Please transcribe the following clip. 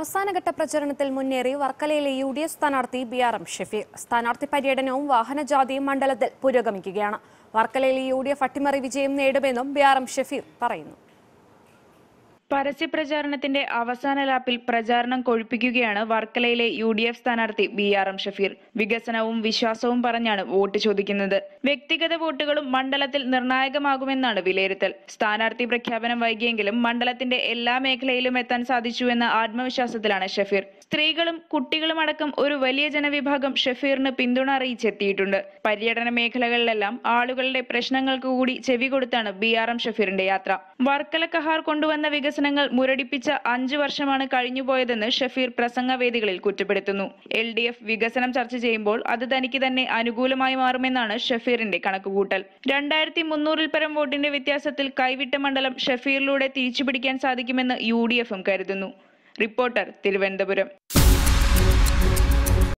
അവസാനഘട്ട പ്രചരണത്തിൽ മുന്നേറി വർക്കലയിലെ യു ഡി എഫ് സ്ഥാനാർത്ഥി ബി ആർ എം ഷഫീർ സ്ഥാനാർത്ഥി പര്യടനവും വാഹനജാഥയും മണ്ഡലത്തിൽ പുരോഗമിക്കുകയാണ് വർക്കലയിലെ യു ഡി എഫ് അട്ടിമറി വിജയം നേടുമെന്നും ബി ആർ എം ഷഫീർ പറയുന്നു പരസ്യപ്രചാരണത്തിന്റെ അവസാന ലാപ്പിൽ പ്രചാരണം കൊഴുപ്പിക്കുകയാണ് വർക്കലയിലെ യു ഡി എഫ് സ്ഥാനാർത്ഥി ബി ആർ എം ഷഫീർ വികസനവും വിശ്വാസവും പറഞ്ഞാണ് വോട്ട് ചോദിക്കുന്നത് വ്യക്തിഗത വോട്ടുകളും മണ്ഡലത്തിൽ നിർണായകമാകുമെന്നാണ് വിലയിരുത്തൽ സ്ഥാനാർത്ഥി പ്രഖ്യാപനം വൈകിയെങ്കിലും മണ്ഡലത്തിന്റെ എല്ലാ മേഖലയിലും എത്താൻ സാധിച്ചുവെന്ന ആത്മവിശ്വാസത്തിലാണ് ഷഫീർ സ്ത്രീകളും കുട്ടികളും അടക്കം ഒരു വലിയ ജനവിഭാഗം ഷഫീറിന് പിന്തുണ അറിയിച്ചെത്തിയിട്ടുണ്ട് പര്യടന മേഖലകളിലെല്ലാം ആളുകളുടെ പ്രശ്നങ്ങൾക്ക് കൂടി ചെവി കൊടുത്താണ് ബി ആർ എം ഷഫീറിന്റെ യാത്ര വർക്കല കഹാർ കൊണ്ടുവന്ന വികസനങ്ങൾ മുരടിപ്പിച്ച അഞ്ചു വർഷമാണ് കഴിഞ്ഞുപോയതെന്ന് ഷഫീർ പ്രസംഗവേദികളിൽ കുറ്റപ്പെടുത്തുന്നു എൽ ഡി എഫ് വികസനം ചർച്ച ചെയ്യുമ്പോൾ അത് തനിക്ക് തന്നെ അനുകൂലമായി മാറുമെന്നാണ് ഷഫീറിന്റെ കണക്കുകൂട്ടൽ രണ്ടായിരത്തി മുന്നൂറിൽ പരം വോട്ടിന്റെ വ്യത്യാസത്തിൽ കൈവിട്ട മണ്ഡലം ഷഫീറിലൂടെ തിരിച്ചുപിടിക്കാൻ സാധിക്കുമെന്ന് യു ഡി എഫും കരുതുന്നു റിപ്പോർട്ടർ തിരുവനന്തപുരം